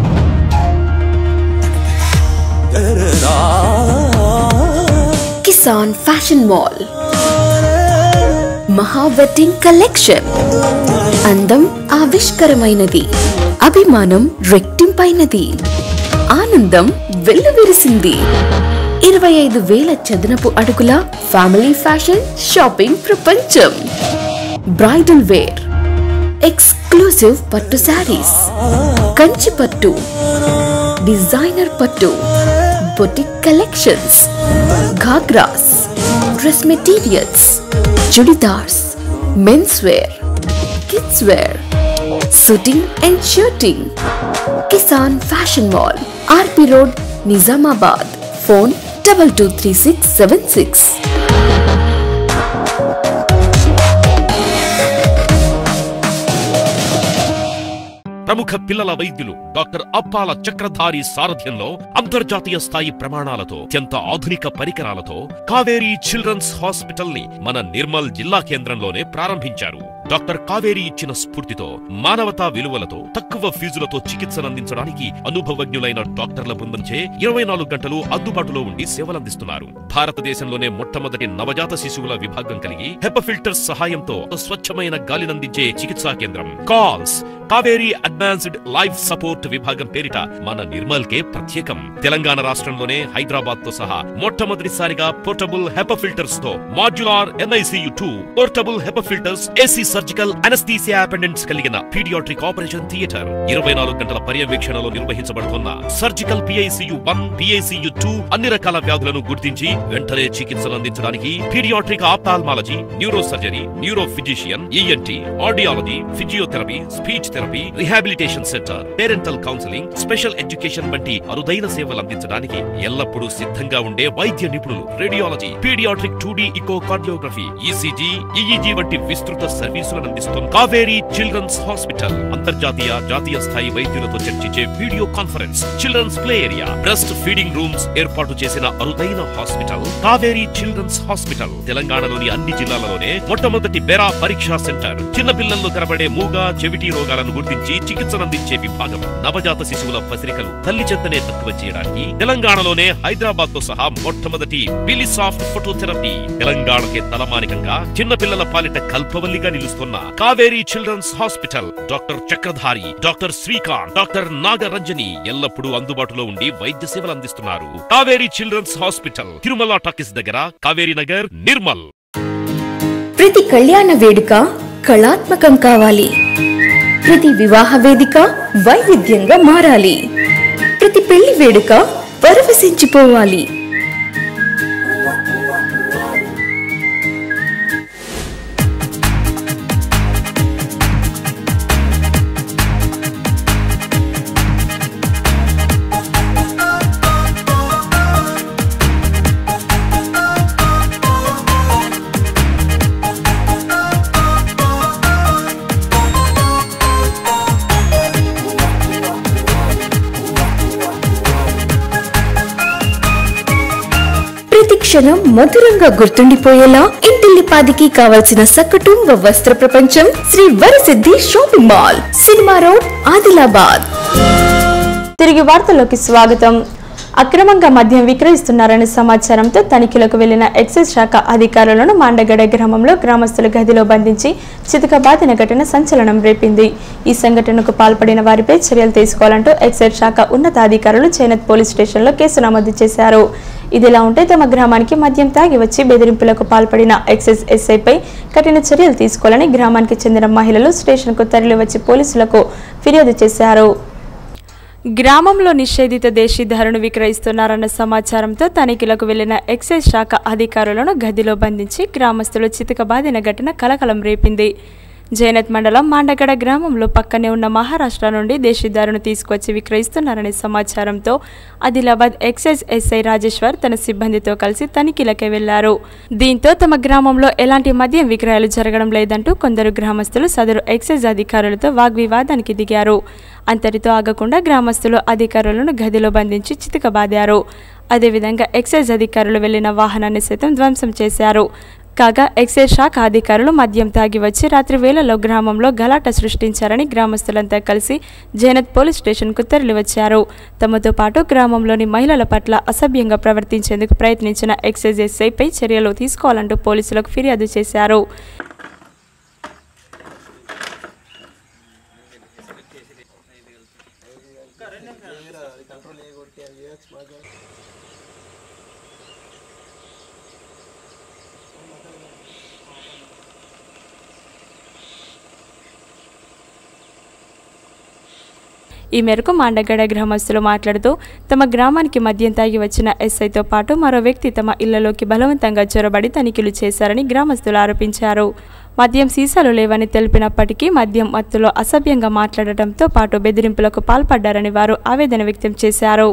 Kisan fashion mall Maha wedding collection అందం ఆవిష్కరమైనది అభిమానం రెట్టింపైనది ఆనందం వెల్లువిరిసింది ఇరవై ఐదు వేల చదనపు అడుగుల ఫ్యామిలీ ఫ్యాషన్ షాపింగ్ ప్రపంచం బ్రైడల్ వేర్ ఎక్స్క్లూజివ్ ఎక్స్క్లూసివ్ పట్టు శారీస్ కంచి పట్టు డిజైనర్ పట్టు boutique collections ghagras dress materials chudidars men's wear kids wear suiting and shirting Kisan fashion mall RP road Nizamabad phone double two three six seven six ప్రముఖ పిల్లల వైద్యులు డాక్టర్ అప్పాల చక్రధారి సారథ్యంలో అంతర్జాతీయ స్థాయి ప్రమాణాలతో అత్యంత ఆధునిక పరికరాలతో కావేరీ చిల్డ్రన్స్ హాస్పిటల్ ని మన నిర్మల్ జిల్లా కేంద్రంలోనే ప్రారంభించారు డాక్టర్ కావేరి ఇచ్చిన స్ఫూర్తితో మానవతా విలువలతో తక్కువ ఫీజులతో చికిత్సనందించడానికి అనుభవజ్ఞులైన డాక్టర్ల బృందంచే ఇరవై నాలుగు గంటలు అందుబాటులో ఉండి సేవలందిస్తున్నారు భారతదేశంలోనే మొట్టమొదటి నవజాత శిశువుల విభాగం కలిగి హెప ఫిల్టర్స్ సహాయంతో స్వచ్ఛమైన గాలినందించే చికిత్సా కేంద్రం కాల్స్ కావేరీ అడ్వాన్స్డ్ లైఫ్ సపోర్ట్ విభాగం పేరిట మన నిర్మల్ కే ప్రత్యేకం తెలంగాణ రాష్ట్రంలోనే హైదరాబాద్ తో సహా మొట్టమొదటిసారిగా పోర్టబుల్ హెప ఫిల్టర్స్ తో modular NICU two portable HEPA filters AC surgical anaesthesia attendants కలిగిన పీడియాట్రిక్ ఆపరేషన్ థియేటర్ ఇరవై నాలుగు గంటల పర్యవేక్షణలో నిర్వహించబడుతున్న surgical PICU one PICU two అన్ని రకాల వ్యాధులను గుర్తించి వెంటనే చికిత్సలు అందించడానికి paediatric ophthalmology neuro surgery neuro physician ENT audiology physiotherapy speech therapy rehabilitation centre parental counselling special education వంటి అరుదైన సేవలు అందించడానికి ఎల్లప్పుడూ సిద్ధంగా ఉండే వైద్య నిపుణులు రేడియాలజీ పీడియాట్రిక్ టూ డి ఇకో కార్డియోగ్రఫీ ఈసీజీ ఈఈజీ వంటి విస్తృత సర్వీసులను అందిస్తున్న కావేరీ చిల్డ్రన్స్ హాస్పిటల్ అంతర్జాతీయ జాతీయ స్థాయి వైద్యులతో చర్చించే video conference children's play area breast feeding rooms ఏర్పాటు చేసిన అరుదైన హాస్పిటల్ కావేరీ చిల్డ్రన్స్ హాస్పిటల్ తెలంగాణలోని అన్ని జిల్లాలలోనే మొట్టమొదటి బెరా పరీక్షా సెంటర్ చిన్న పిల్లల్లో కనబడే మూగా చెవిటి రోగాలను గుర్తించి చికిత్సనందించే విభాగం నవజాత శిశువుల పసిరికలు తల్లి చెత్తనే తక్కువ చేయడానికి తెలంగాణలోనే హైదరాబాద్ తో సహా మొట్టమొదటి బిలిసాఫ్ట్ ఫోటోథెరపీ తెలంగాణకే తలమానికంగా చిన్న పిల్లల పాలిట కల్పవల్లిగా నిలుస్తున్న Kaveri children's hospital doctor Chakradhari doctor Srikanth doctor Nagaranjani ఎల్లప్పుడూ అందుబాటులో ఉండి వైద్య సేవలు అందిస్తున్నారు Kaveri children's hospital Tirumala talkies దగ్గర కావేరీ నగర్ నిర్మల్ ప్రతి కళ్యాణ వేడుక కళాత్మకం కావాలి ప్రతి వివాహ వేదిక వైవిధ్యంగా మారాలి ప్రతి పెళ్లి వేడుక పరవశించిపోవాలి ప్రతి క్షణం మధురంగా గుర్తుండిపోయేలా ఇంటిల్లిపాదికి కావలసిన సకుటుంబ వస్త్ర ప్రపంచం Shri Varasiddhi shopping mall cinema road Adilabad తిరిగి వార్తల్లోకి స్వాగతం అక్రమంగా మద్యం విక్రయిస్తున్నారనే సమాచారంతో తనిఖీలకు వెళ్లిన ఎక్సైజ్ శాఖ అధికారులను మాండగడ గ్రామంలో గ్రామస్తుల గదిలో బంధించి చితకబాదిన ఘటన సంచలనం రేపింది ఈ సంఘటనకు పాల్పడిన వారిపై చర్యలు తీసుకోవాలంటూ ఎక్సైజ్ శాఖ ఉన్నతాధికారులు చేనత్ పోలీస్ స్టేషన్లో కేసు నమోదు చేశారు ఇదిలా ఉంటే తమ గ్రామానికి మద్యం తాగి వచ్చి బెదిరింపులకు పాల్పడిన ఎక్సైజ్ ఎస్ఐపై కఠిన చర్యలు తీసుకోవాలని గ్రామానికి చెందిన మహిళలు స్టేషన్కు తరలివచ్చి పోలీసులకు ఫిర్యాదు చేశారు గ్రామంలో నిషేధిత దేశీ ధరను విక్రయిస్తున్నారన్న సమాచారంతో తనిఖీలకు వెళ్లిన ఎక్సైజ్ శాఖ అధికారులను గదిలో బంధించి గ్రామస్తులు చితకబాదిన ఘటన కలకలం రేపింది జైనత్ మండలం మాండగడ గ్రామంలో పక్కనే ఉన్న మహారాష్ట్ర నుండి దేశీ ధరను తీసుకొచ్చి విక్రయిస్తున్నారనే సమాచారంతో ఆదిలాబాద్ ఎక్సైజ్ ఎస్ఐ రాజేశ్వర్ తన సిబ్బందితో కలిసి తనిఖీలకే వెళ్లారు దీంతో తమ గ్రామంలో ఎలాంటి మద్యం విక్రయాలు జరగడం లేదంటూ కొందరు గ్రామస్తులు సదరు ఎక్సైజ్ అధికారులతో వాగ్వివాదానికి దిగారు అంతటితో ఆగకుండా గ్రామస్తులు అధికారులను గదిలో బంధించి చితకబాదారు అదేవిధంగా ఎక్సైజ్ అధికారులు వెళ్లిన వాహనాన్ని సైతం ధ్వంసం చేశారు కాగా ఎక్సైజ్ శాఖ అధికారులు మద్యం తాగి వచ్చి రాత్రి వేళలో గ్రామంలో గలాట సృష్టించారని గ్రామస్తులంతా కలిసి జైనత్ పోలీస్ స్టేషన్కు తరలివచ్చారు తమతో పాటు గ్రామంలోని మహిళల పట్ల అసభ్యంగా ప్రవర్తించేందుకు ప్రయత్నించిన ఎక్సైజ్ ఎస్ఐపై చర్యలు తీసుకోవాలంటూ పోలీసులకు ఫిర్యాదు చేశారు ఈ మేరకు మాండగడ గ్రామస్తులు మాట్లాడుతూ తమ గ్రామానికి మద్యం తాగి వచ్చిన ఎస్ఐతో పాటు మరో వ్యక్తి తమ ఇళ్లలోకి బలవంతంగా చొరబడి తనిఖీలు చేశారని గ్రామస్తులు ఆరోపించారు మద్యం సీసాలు లేవని తెలిపినప్పటికీ మద్యం మత్తులో అసభ్యంగా మాట్లాడటంతో పాటు బెదిరింపులకు పాల్పడ్డారని వారు ఆవేదన వ్యక్తం చేశారు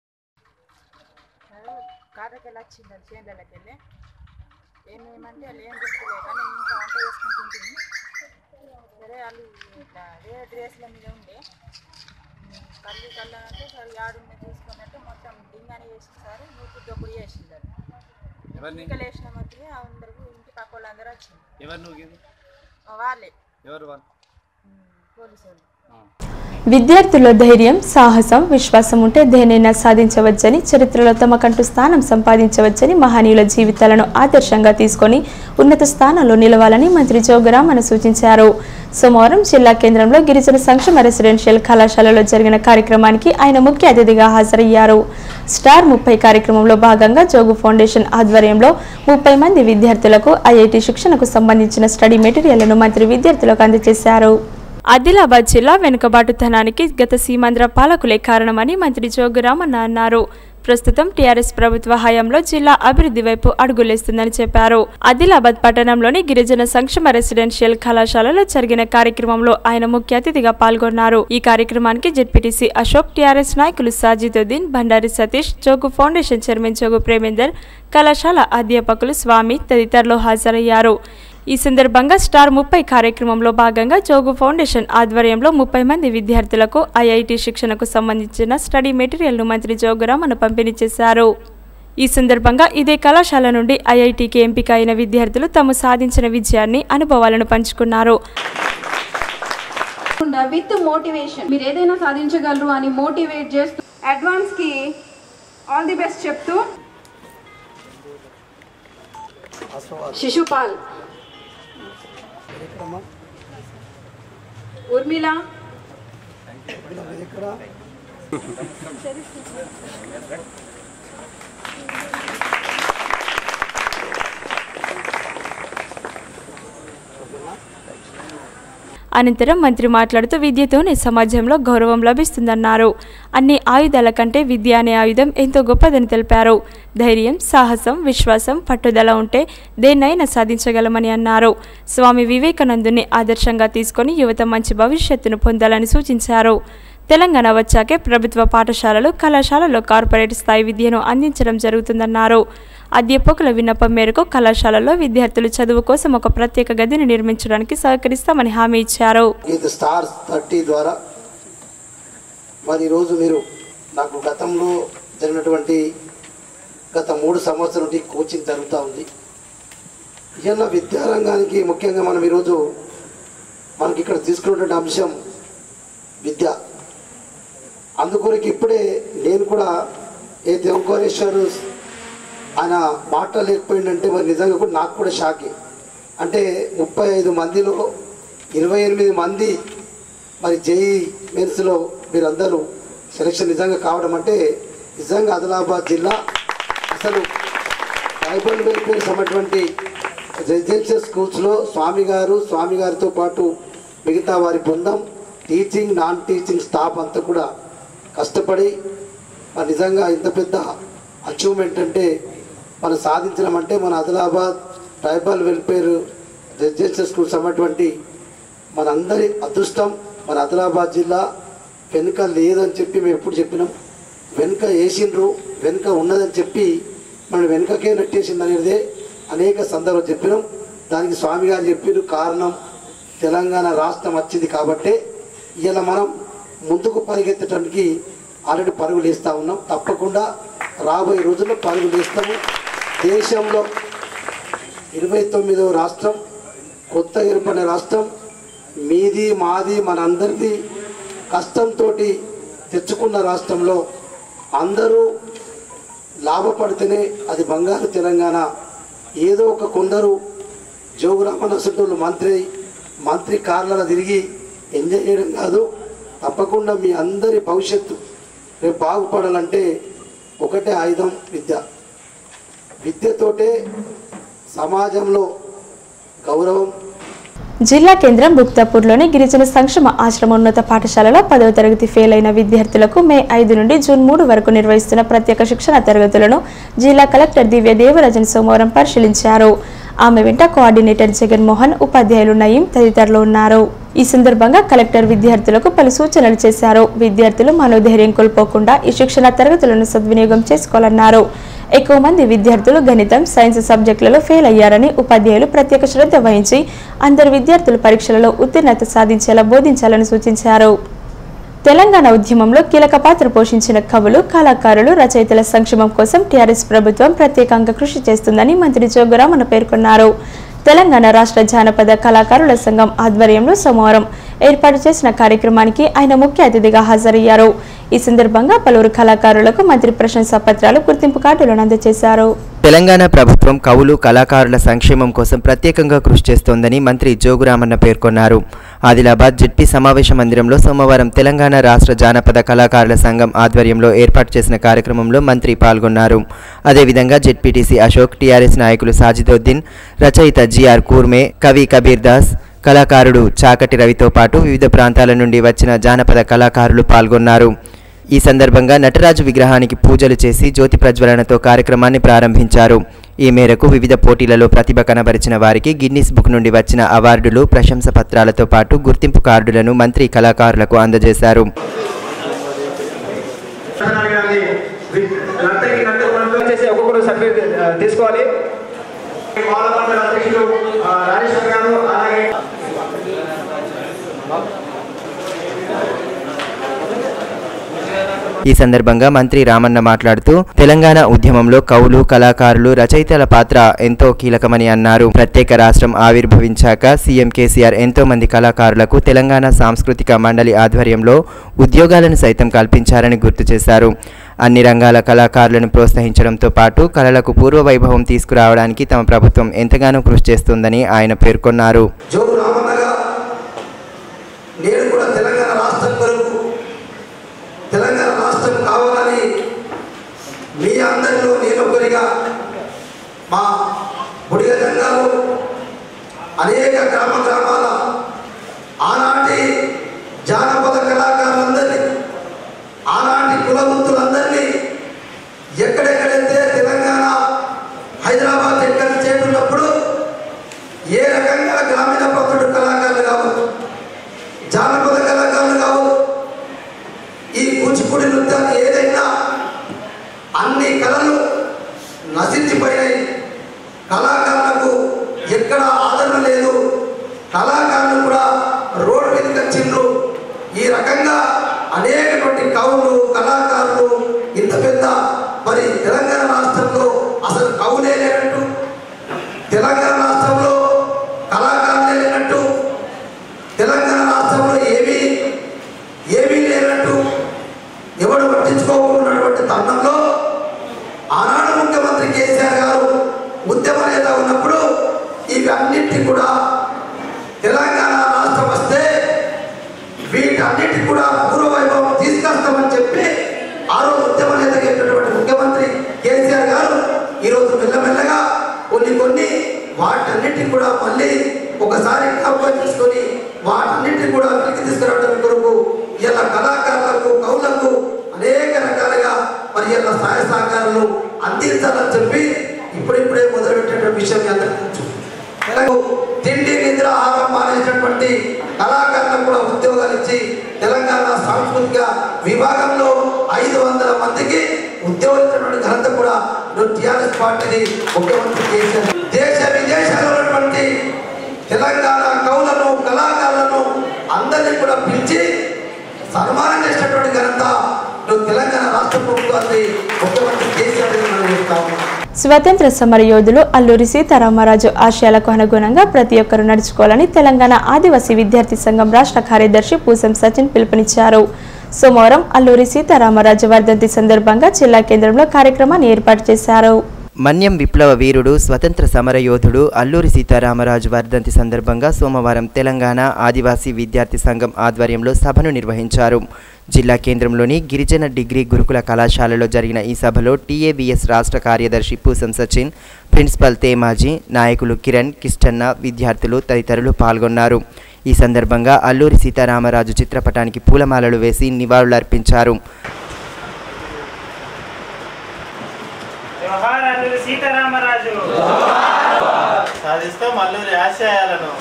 కాదకెళ్ళి వచ్చిందని చేనులకి వెళ్ళి ఏమేమంటే వాళ్ళు ఏం చెప్తలే కానీ నేను ఇంకా వంట చేసుకుంటుంటుంది సరే వాళ్ళు ఇట్లా రే డ్రెస్ల మీద ఉండే ఉమ్, కళ్ళు కళ్ళు అంటే సరే యాడున్న చూసుకున్నట్టు మొత్తం డింగాని వేసి సార్ నూకు దొప్పుడు చేసింది ఎవరిని? ఇంకా లేచిన మధ్య అందరూ ఇంటి పక్క వాళ్ళందరూ వచ్చింది ఎవరు నువ్వు వాళ్ళే ఎవరు వాళ్ళు పోలీసు వాళ్ళు విద్యార్థుల్లో ధైర్యం సాహసం విశ్వాసం ఉంటే దేనైనా సాధించవచ్చని చరిత్రలో తమకంటూ స్థానం సంపాదించవచ్చని మహనీయుల జీవితాలను ఆదర్శంగా తీసుకొని ఉన్నత స్థానంలో నిలవాలని మంత్రి జోగరామన్ సూచించారు సోమవారం జిల్లా కేంద్రంలో గిరిజన సంక్షేమ రెసిడెన్షియల్ కళాశాలలో జరిగిన కార్యక్రమానికి ఆయన ముఖ్య అతిథిగా హాజరయ్యారు స్టార్ ముప్పై కార్యక్రమంలో భాగంగా జోగు ఫౌండేషన్ ఆధ్వర్యంలో ముప్పై మంది విద్యార్థులకు ఐఐటి శిక్షణకు సంబంధించిన స్టడీ మెటీరియల్ను మంత్రి విద్యార్థులకు అందజేశారు ఆదిలాబాద్ జిల్లా వెనుకబాటుతనానికి గత సీమాంధ్ర పాలకులే కారణమని మంత్రి జోగురామన్న అన్నారు ప్రస్తుతం టీఆర్ఎస్ ప్రభుత్వ హయాంలో జిల్లా అభివృద్ధి వైపు అడుగులేస్తుందని చెప్పారు ఆదిలాబాద్ పట్టణంలోని గిరిజన సంక్షేమ రెసిడెన్షియల్ కళాశాలలో జరిగిన కార్యక్రమంలో ఆయన ముఖ్య అతిథిగా పాల్గొన్నారు ఈ కార్యక్రమానికి జెడ్పీటీసీ అశోక్ టీఆర్ఎస్ నాయకులు సాజిదుద్దీన్ బండారి సతీష్ జోగు ఫౌండేషన్ చైర్మన్ జోగు ప్రేమేందర్ కళాశాల అధ్యాపకులు స్వామి తదితరులు హాజరయ్యారు ఈ సందర్భంగా స్టార్ ముప్పై కార్యక్రమంలో భాగంగా జోగు ఫౌండేషన్ ఆధ్వర్యంలో ముప్పై మంది విద్యార్థులకు ఐఐటి శిక్షణకు సంబంధించిన స్టడీ మెటీరియల్ను మంత్రి జోగురామన్ పంపిణీ చేశారు ఈ సందర్భంగా ఇదే కళాశాల నుండి ఐఐటికి ఎంపిక అయిన విద్యార్థులు తాము సాధించిన విజయాన్ని అనుభవాలను పంచుకున్నారు విత్ మోటివేషన్ మీరు ఏదైనా సాధించగలరు అని మోటివేట్ చేస్తూ అడ్వాన్స్ కి ఆల్ ది బెస్ట్ చెప్తూ శిశుపాల్ ఉర్మిళ అనంతరం మంత్రి మాట్లాడుతూ విద్యతోనే సమాజంలో గౌరవం లభిస్తుందన్నారు అన్ని ఆయుధాల కంటే విద్య అనే ఆయుధం ఎంతో గొప్పదని తెలిపారు ధైర్యం సాహసం విశ్వాసం పట్టుదల ఉంటే దేన్నైనా సాధించగలమని అన్నారు స్వామి వివేకానందుని ఆదర్శంగా తీసుకొని యువత మంచి భవిష్యత్తును పొందాలని సూచించారు తెలంగాణ వచ్చాకే ప్రభుత్వ పాఠశాలలు కళాశాలలో కార్పొరేట్ స్థాయి విద్యను అందించడం జరుగుతుందన్నారు అధ్యాపకుల విన్నపం మేరకు కళాశాలలో విద్యార్థులు చదువు కోసం ఒక ప్రత్యేక గదిని నిర్మించడానికి సహకరిస్తామని హామీ ఇచ్చారు ఇది స్టార్ థర్టీ ద్వారా మరి ఈరోజు మీరు నాకు గతంలో జరిగినటువంటి గత మూడు సంవత్సరాల నుండి కోచింగ్ జరుగుతూ ఉంది ఇవాళ విద్యారంగానికి ముఖ్యంగా మనం ఈరోజు మనకి ఇక్కడ తీసుకున్నటువంటి అంశం విద్య అందుకొరకు ఇప్పుడే నేను కూడా ఏ దేవకోరేశ్వరు ఆయన మాట్లాడలేకపోయిందంటే మరి నిజంగా కూడా నాకు కూడా షాకే అంటే ముప్పై ఐదు మందిలో ఇరవై ఎనిమిది మంది మరి జేఈ మెన్స్లో మీరందరూ సెలక్షన్ నిజంగా కావడం అంటే నిజంగా ఆదిలాబాద్ జిల్లా అసలు ట్రైబల్ వెల్ఫేర్ సంబంధించినటువంటి రెసిడెన్షియల్ స్కూల్స్లో స్వామి గారు స్వామి గారితో పాటు మిగతా వారి బృందం టీచింగ్ నాన్ టీచింగ్ స్టాఫ్ అంతా కూడా కష్టపడి మరి నిజంగా ఇంత పెద్ద అచీవ్మెంట్ అంటే మనం సాధించడం అంటే మన Adilabad tribal welfare residential schools అన్నటువంటి మనందరి అదృష్టం మన ఆదిలాబాద్ జిల్లా వెనుక లేదని చెప్పి మేము ఎప్పుడు చెప్పినాం వెనుక వేసిండ్రు వెనుక ఉన్నదని చెప్పి మనం వెనుకకే నెట్టేసింది అనేది అనేక సందర్భాలు చెప్పినాం దానికి స్వామి గారు చెప్పిన కారణం తెలంగాణ రాష్ట్రం వచ్చింది కాబట్టే ఇలా మనం ముందుకు పరిగెత్తడానికి ఆల్రెడీ పరుగులు వేస్తూ ఉన్నాం తప్పకుండా రాబోయే రోజుల్లో పరుగులు వేస్తాము దేశంలో ఇరవై తొమ్మిదవ రాష్ట్రం కొత్త ఏర్పడిన రాష్ట్రం మీది మాది మనందరిది కష్టంతో తెచ్చుకున్న రాష్ట్రంలో అందరూ లాభపడితేనే అది బంగారు తెలంగాణ ఏదో ఒక కొందరు జోగురామన్ అసంటోళ్ళు మంత్రి మంత్రి కార్లలో తిరిగి ఎంజాయ్ చేయడం కాదు తప్పకుండా మీ అందరి భవిష్యత్తు రేపు బాగుపడాలంటే ఒకటే ఆయుధం విద్య విద్యతోటే సమాజంలో గౌరవం జిల్లా కేంద్రం బుక్తాపూర్లోని గిరిజన సంక్షేమ ఆశ్రమోన్నత పాఠశాలలో పదవ తరగతి ఫెయిల్ అయిన విద్యార్థులకు మే ఐదు నుండి జూన్ మూడు వరకు నిర్వహిస్తున్న ప్రత్యేక శిక్షణ తరగతులను జిల్లా కలెక్టర్ దివ్య దేవరాజన్ సోమవారం పరిశీలించారు ఆమె వెంట కోఆర్డినేటర్ జగన్మోహన్ ఉపాధ్యాయులు నయీం తదితరులు ఉన్నారు ఈ సందర్భంగా కలెక్టర్ విద్యార్థులకు పలు సూచనలు చేశారు విద్యార్థులు మనోధైర్యం కోల్పోకుండా ఈ శిక్షణ తరగతులను సద్వినియోగం చేసుకోవాలన్నారు ఎక్కువ మంది విద్యార్థులు గణితం సైన్స్ సబ్జెక్టులలో ఫెయిల్ అయ్యారని ఉపాధ్యాయులు ప్రత్యేక శ్రద్ధ వహించి అందరు విద్యార్థులు పరీక్షలలో ఉత్తీర్ణత సాధించేలా బోధించాలని సూచించారు తెలంగాణ ఉద్యమంలో కీలక పాత్ర పోషించిన కవులు కళాకారులు రచయితల సంక్షేమం కోసం టీఆర్ఎస్ ప్రభుత్వం ప్రత్యేకంగా కృషి చేస్తుందని మంత్రి జోగురామన్ పేర్కొన్నారు తెలంగాణ రాష్ట్ర జానపద కళాకారుల సంఘం ఆధ్వర్యంలో సోమవారం ఏర్పాటు చేసిన కార్యక్రమానికి ఆయన ముఖ్య అతిథిగా హాజరయ్యారు ఈ సందర్భంగా పలువురు కళాకారులకు మంత్రి ప్రశంసా పత్రాలు గుర్తింపు కార్డులను అందజేశారు తెలంగాణ ప్రభుత్వం కవులు కళాకారుల సంక్షేమం కోసం ప్రత్యేకంగా కృషి చేస్తోందని మంత్రి జోగురామన్న పేర్కొన్నారు ఆదిలాబాద్ జెడ్పీ సమావేశ మందిరంలో సోమవారం తెలంగాణ రాష్ట్ర జానపద కళాకారుల సంఘం ఆధ్వర్యంలో ఏర్పాటు చేసిన కార్యక్రమంలో మంత్రి పాల్గొన్నారు అదేవిధంగా జెడ్పీటీసీ అశోక్ టీఆర్ఎస్ నాయకులు సాజిదోద్దీన్ రచయిత జిఆర్ కూర్మే కవి కబీర్ దాస్ కళాకారుడు చాకటి రవితో పాటు వివిధ ప్రాంతాల నుండి వచ్చిన జానపద కళాకారులు పాల్గొన్నారు ఈ సందర్భంగా నటరాజు విగ్రహానికి పూజలు చేసి జ్యోతి ప్రజ్వలనతో కార్యక్రమాన్ని ప్రారంభించారు ఈ మేరకు వివిధ పోటీలలో ప్రతిభ కనబరిచిన వారికి గిన్నిస్ బుక్ నుండి వచ్చిన అవార్డులు ప్రశంస పత్రాలతో పాటు గుర్తింపు కార్డులను మంత్రి కళాకారులకు అందజేశారు చేసి ఒక్కొక్కరు సర్టిఫికేట్ ఆ, తీసుకోవాలి వాళ్ళ మండల అధ్యక్షులు ఆ, రాజేశ్వర్ గారు అలాగే ఈ సందర్భంగా మంత్రి రామన్న మాట్లాడుతూ తెలంగాణ ఉద్యమంలో కవులు కళాకారులు రచయితల పాత్ర ఎంతో కీలకమని అన్నారు ప్రత్యేక రాష్ట్రం ఆవిర్భవించాక సీఎం కేసీఆర్ ఎంతో మంది కళాకారులకు తెలంగాణ సాంస్కృతిక మండలి ఆధ్వర్యంలో ఉద్యోగాలను సైతం కల్పించారని గుర్తు చేశారు అన్ని రంగాల కళాకారులను ప్రోత్సహించడంతో పాటు కళలకు పూర్వ వైభవం తీసుకురావడానికి తమ ప్రభుత్వం ఎంతగానో కృషి చేస్తుందని ఆయన పేర్కొన్నారు జోగు రామన్నగా నేను కూడా తెలంగాణ రాష్ట్రం కొరకు తెలంగాణ రాష్ట్రం కావాలని మీ అందరిలో నేను ఒకరిగా మా బుడిగ జంగాలు అనేక గ్రామ గ్రామాల ఆనాటి జానపద కళాకారులందరినీ ఆనాటి కులవృత్తులందరినీ ఎక్కడెక్కడైతే తెలంగాణ హైదరాబాద్ ఎక్కడ చేరున్నప్పుడు ఏ రకంగా గ్రామీణ పద్ధతి కళాకారులు కావచ్చు జానపద కళాకారులు కావచ్చు ఈ కూచిపూడి నృత్యాలు ఏదైనా అన్ని కళలు నశించిపోయినాయి కళాకారులకు ఎక్కడ ఆదరణ లేదు కళాకారులు కూడా రోడ్డు మీదకి వచ్చిండ్రు ఈ రకంగా అనేకటువంటి కవులు కళాకారులు ఇంత పెద్ద మరి తెలంగాణ రాష్ట్రంలో అసలు కవులే లేనట్టు తెలంగాణ రాష్ట్రంలో కళాకారులే లేనట్టు తెలంగాణ రాష్ట్రంలో ఏమీ ఏమీ లేనట్టు ఎవడు పట్టించుకోకున్నటువంటి తరుణంలో ఆనాడు ముఖ్యమంత్రి కేసీఆర్ గారు ఉద్యమ నేత ఉన్నప్పుడు ఇవి అన్నింటినీ కూడా తెలంగాణ రాష్ట్రం వస్తే వీటన్నిటికి కూడా పూర్వ వైభవం తీసుకొస్తామని చెప్పి ఆ రోజు ఉద్యమ నేత చెప్పినటువంటి ముఖ్యమంత్రి కేసీఆర్ గారు ఈరోజు మెల్లమెల్లగా కొన్ని కొన్ని వాటన్నిటిని కూడా మళ్ళీ ఒకసారి జ్ఞాపకం చేసుకొని వాటన్నిటిని కూడా వెనక్కి తీసుకురావడం కొరకు ఇలా కళాకారులకు కవులకు అనేక రకాలుగా మరి ఇలా సహాయ సహకారాలు అందించాలని చెప్పి ఇప్పుడిప్పుడే మొదలుపెట్టిన విషయం మీ అందరికీ తెలుసు. తెలంగాణ తిండి నిద్ర ఆహారం మానేసినటువంటి కళాకారులకు కూడా ఉద్యోగాలు ఇచ్చి తెలంగాణ సాంస్కృతిక విభాగంలో ఐదు వందల మందికి ఉద్యోగాలు ఇచ్చినటువంటి ఘనత కూడా టిఆర్ఎస్ పార్టీని ముఖ్యమంత్రి కేసీఆర్ దేశ విదేశాల్లో ఉన్నటువంటి తెలంగాణ కవులను కళాకారులను అందరినీ కూడా పిలిచి సన్మానం చేసినటువంటి ఘనత నువ్వు తెలంగాణ రాష్ట్ర ప్రభుత్వాన్ని ముఖ్యమంత్రి కేసీఆర్ గారిని మనం చెప్తాము స్వతంత్ర సమర యోధులు అల్లూరి సీతారామరాజు ఆశయాలకు అనుగుణంగా ప్రతి ఒక్కరూ నడుచుకోవాలని తెలంగాణ ఆదివాసీ విద్యార్థి సంఘం రాష్ట్ర కార్యదర్శి పూసం సచిన్ పిలుపునిచ్చారు సోమవారం అల్లూరి సీతారామరాజు వర్ధంతి సందర్భంగా జిల్లా కేంద్రంలో కార్యక్రమాన్ని ఏర్పాటు చేశారు మన్యం విప్లవ వీరుడు స్వతంత్ర సమరయోధుడు అల్లూరి సీతారామరాజు వర్ధంతి సందర్భంగా సోమవారం తెలంగాణ ఆదివాసీ విద్యార్థి సంఘం ఆధ్వర్యంలో సభను నిర్వహించారు జిల్లా కేంద్రంలోని గిరిజన డిగ్రీ గురుకుల కళాశాలలో జరిగిన ఈ సభలో టీఏబీఎస్ రాష్ట్ర కార్యదర్శి పూసం సచిన్ ప్రిన్సిపల్ తేమాజీ నాయకులు కిరణ్ కిష్టన్న విద్యార్థులు తదితరులు పాల్గొన్నారు ఈ సందర్భంగా అల్లూరి సీతారామరాజు చిత్రపటానికి పూలమాలలు వేసి నివాళులర్పించారు జోహార్ అల్లూరి సీతారామరాజు సాధిస్తాం అల్లూరి ఆశయాలను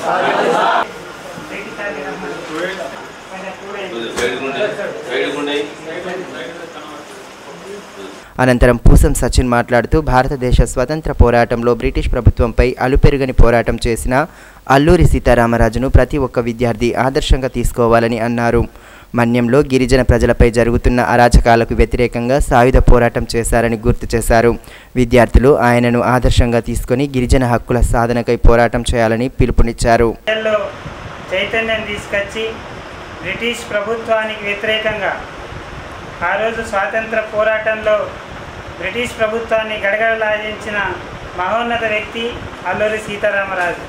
అనంతరం పూసం సచిన్ మాట్లాడుతూ భారతదేశ స్వతంత్ర పోరాటంలో బ్రిటిష్ ప్రభుత్వంపై అలుపెరుగని పోరాటం చేసిన అల్లూరి సీతారామరాజును ప్రతి ఒక్క విద్యార్థి ఆదర్శంగా తీసుకోవాలని అన్నారు మన్యంలో గిరిజన ప్రజలపై జరుగుతున్న అరాచకాలకు వ్యతిరేకంగా సాయుధ పోరాటం చేశారని గుర్తు చేశారు విద్యార్థులు ఆయనను ఆదర్శంగా తీసుకొని గిరిజన హక్కుల సాధనకై పోరాటం చేయాలని పిలుపునిచ్చారు ప్రజల్లో చైతన్యం తీసుకొచ్చి బ్రిటిష్ ప్రభుత్వానికి వ్యతిరేకంగా ఆ రోజు స్వాతంత్ర పోరాటంలో బ్రిటిష్ ప్రభుత్వాన్ని గడగడలాజించిన మహోన్నత వ్యక్తి అల్లూరి సీతారామరాజు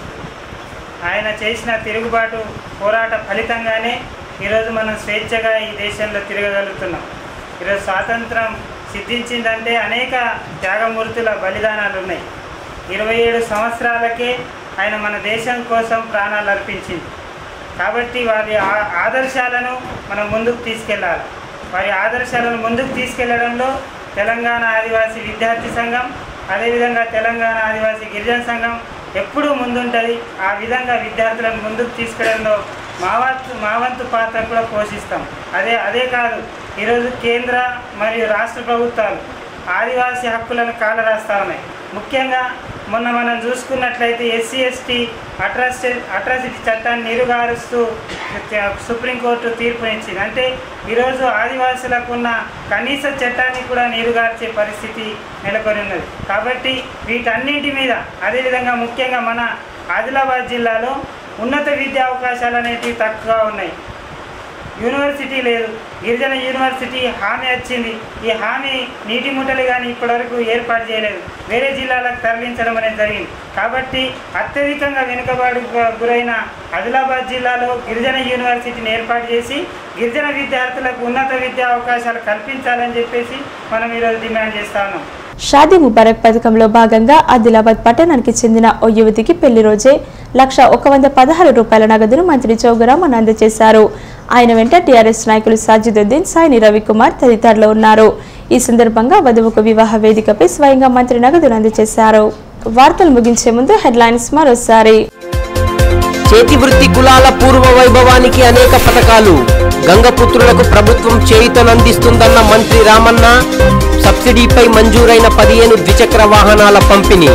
ఆయన చేసిన తిరుగుబాటు పోరాట ఫలితంగానే ఈరోజు మనం స్వేచ్ఛగా ఈ దేశంలో తిరగగలుగుతున్నాం ఈరోజు స్వాతంత్రం సిద్ధించిందంటే అనేక త్యాగమూర్తుల బలిదానాలు ఉన్నాయి ఇరవై ఏడు సంవత్సరాలకే ఆయన మన దేశం కోసం ప్రాణాలు అర్పించింది కాబట్టి వారి ఆ- ఆదర్శాలను మనం ముందుకు తీసుకెళ్ళాలి వారి ఆదర్శాలను ముందుకు తీసుకెళ్లడంలో తెలంగాణ ఆదివాసీ విద్యార్థి సంఘం అదేవిధంగా తెలంగాణ ఆదివాసీ గిరిజన సంఘం ఎప్పుడూ ముందుంటుంది ఆ విధంగా విద్యార్థులను ముందుకు తీసుకెళ్లడంలో మా వంతు మా వంతు పాత్ర కూడా పోషిస్తాం అదే అదే కాదు ఈరోజు కేంద్ర మరియు రాష్ట్ర ప్రభుత్వాలు ఆదివాసీ హక్కులను కాలరాస్తా ఉన్నాయి ముఖ్యంగా మొన్న మనం చూసుకున్నట్లయితే ఎస్సీ ఎస్టీ అట్రాసిటీ అట్రాసిటీ చట్టాన్ని నీరుగారుస్తూ సుప్రీంకోర్టు తీర్పునిచ్చింది అంటే ఈరోజు ఆదివాసులకు ఉన్న కనీస చట్టాన్ని కూడా నీరుగార్చే పరిస్థితి నెలకొని ఉన్నది కాబట్టి వీటన్నింటి మీద అదేవిధంగా ముఖ్యంగా మన ఆదిలాబాద్ జిల్లాలో ఉన్నత విద్యా అవకాశాలు అనేటివి తక్కువగా ఉన్నాయి యూనివర్సిటీ లేదు గిరిజన యూనివర్సిటీ హామీ వచ్చింది ఈ హామీ నీటి ముట్టలు కానీ ఇప్పటివరకు ఏర్పాటు చేయలేదు వేరే జిల్లాలకు తరలించడం అనేది జరిగింది కాబట్టి అత్యధికంగా వెనుకబాటు గురైన ఆదిలాబాద్ జిల్లాలో గిరిజన యూనివర్సిటీని ఏర్పాటు చేసి గిరిజన విద్యార్థులకు ఉన్నత విద్యా అవకాశాలు కల్పించాలని చెప్పేసి మనం ఈరోజు డిమాండ్ చేస్తా ఉన్నాం షాదీ ముబారక్ పథకంలో భాగంగా ఆదిలాబాద్ పట్టణానికి చెందిన ఓ యువతికి పెళ్లి రోజే లక్ష ఒక వంద పదహారు రూపాయల నగదును మంత్రి జోగురామన్ అందజేశారు ఆయన వెంట టీఆర్ఎస్ నాయకులు సాజిదుద్దీన్ సాయిని రవికుమార్ తదితరులు ఉన్నారు ఈ సందర్భంగా వధువుకు వివాహ వేదికపై స్వయంగా మంత్రి నగదును అందజేశారు వార్తలు ముగించే ముందు హెడ్లైన్స్ మరోసారి చేతి వృత్తి కులాల పూర్వ వైభవానికి అనేక పథకాలు గంగపుత్రులకు ప్రభుత్వం చేయుతనందిస్తుందన్న మంత్రి రామన్న సబ్సిడీపై మంజూరైన పదిహేను ద్విచక్ర వాహనాల పంపిణీ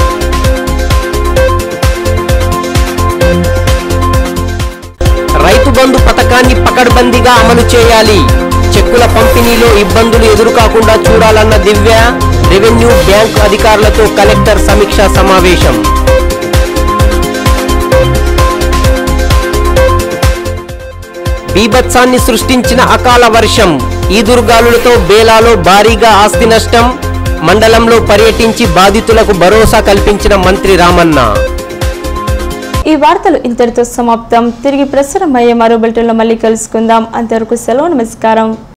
రైతు బంధు పథకాన్ని పకడ్బందీగా అమలు చేయాలి చెక్కుల పంపిణీలో ఇబ్బందులు ఎదురుకాకుండా చూడాలన్న దివ్య రెవెన్యూ బ్యాంక్ అధికారులతో కలెక్టర్ సమీక్షా సమావేశం బీభత్సాన్ని సృష్టించిన అకాల వర్షం ఈదురుగాలులతో బేలాలో భారీగా ఆస్తి నష్టం మండలంలో పర్యటించి బాధితులకు భరోసా కల్పించిన మంత్రి రామన్న ఈ వార్తలు ఇంతటితో సమాప్తం తిరిగి ప్రసారం అయ్యే మరో బులెటిన్లో మళ్ళీ కలుసుకుందాం అంతవరకు సెలవు నమస్కారం